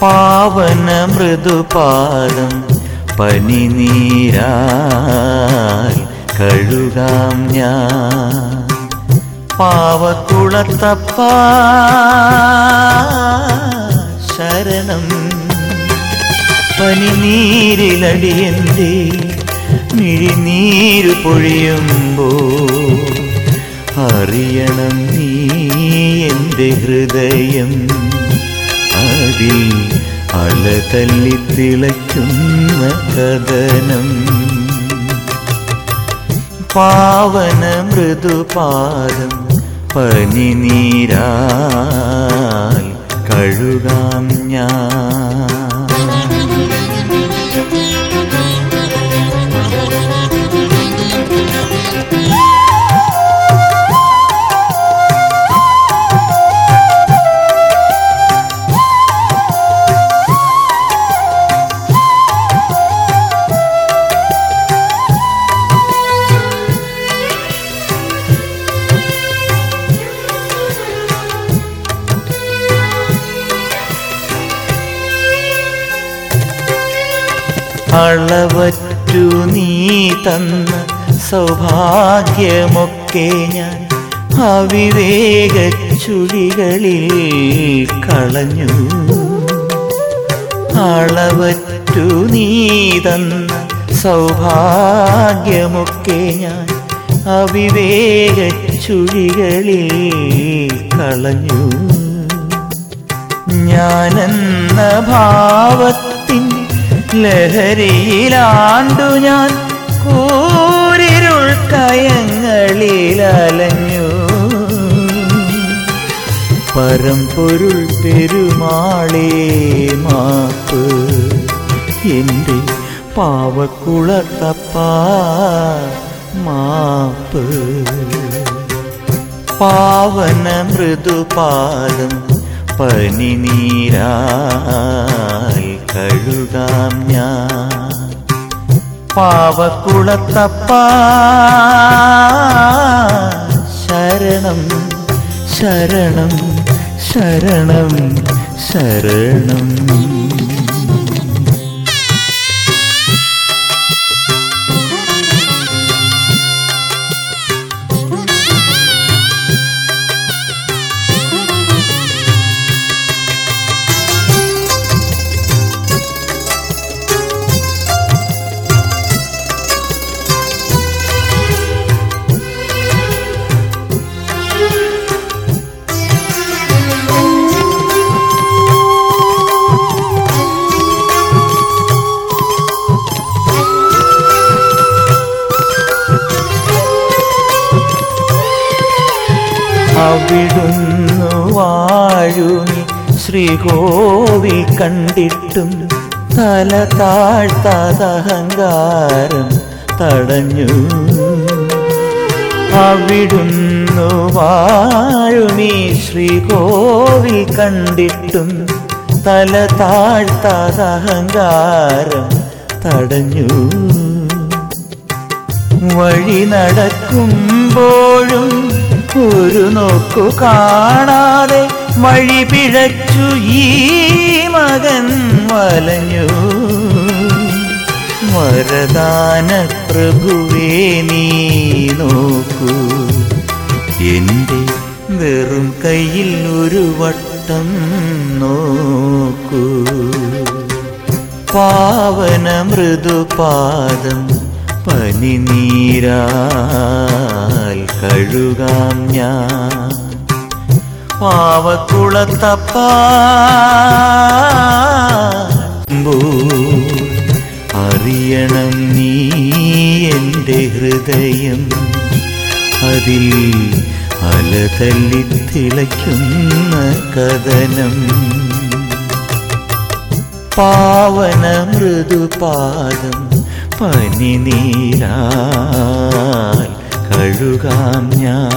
പാവന മൃദുപാദം പനിനീരാൽ കഴുകാം ഞാൻ പാവക്കുളത്തപ്പ ശരണം പനിനീരിലടിയന്റെ മിഴിനീരു പൊഴിയുമ്പോ അറിയണം നീ എൻ്റെ ഹൃദയം അതിൽ അലതല്ലി തിളയ്ക്കുന്ന കഥനം പാവന മൃദുപാദം പനിനീരാൽ കഴുകാം ഞാൻ അളവറ്റു നീ തന്ന സൗഭാഗ്യമൊക്കെ ഞാൻ അവിവേക ചുഴികളിൽ കളഞ്ഞു അളവറ്റു നീ തന്ന സൗഭാഗ്യമൊക്കെ ഞാൻ അവിവേക ചുഴികളിൽ കളഞ്ഞു ഞാനെന്ന ഭാവത്തിൻ ലഹരിയിലാണ്ടു ഞാൻ കൂരിരുൾ കയങ്ങളിൽ അലഞ്ഞു പരമ്പൊരുൾ പെരുമാളേ മാപ്പ് എൻ്റെ പാവക്കുളത്തപ്പ മാപ്പ് പാവന മൃദുപാദം പനിനീരാൽ കഴുകാം ഞാൻ പാവക്കുളത്തപ്പ ശരണം ശരണം ശരണം ശരണം അവിടുന്നു വാഴുമി ശ്രീകോവിൽ കണ്ടിട്ടും തല താഴ്ത്താതഹങ്കാരം തടഞ്ഞു അവിടുന്നു വാഴുമി ശ്രീകോവിൽ കണ്ടിട്ടും തല താഴ്ത്താതഹങ്കാരം തടഞ്ഞു വഴി നടക്കുമ്പോഴും ഒരു നോക്കു കാണാതെ വഴി പിഴച്ചു ഈ മകൻ വലഞ്ഞു വരദാന പ്രഭുവേ നീ നോക്കൂ എൻ്റെ വെറും കയ്യിൽ ഒരു വട്ടം നോക്കൂ പാവന മൃദുപാദം പനിനീരാൽ കഴുകാം ഞാൻ പാവക്കുളത്തപ്പ അറിയണം നീ എൻ്റെ ഹൃദയം അതിൽ അലതല്ലി തിളയ്ക്കുന്ന കഥനം പാവന മൃദുപാദം പനിനീരാൽ കഴുകാം ഞാൻ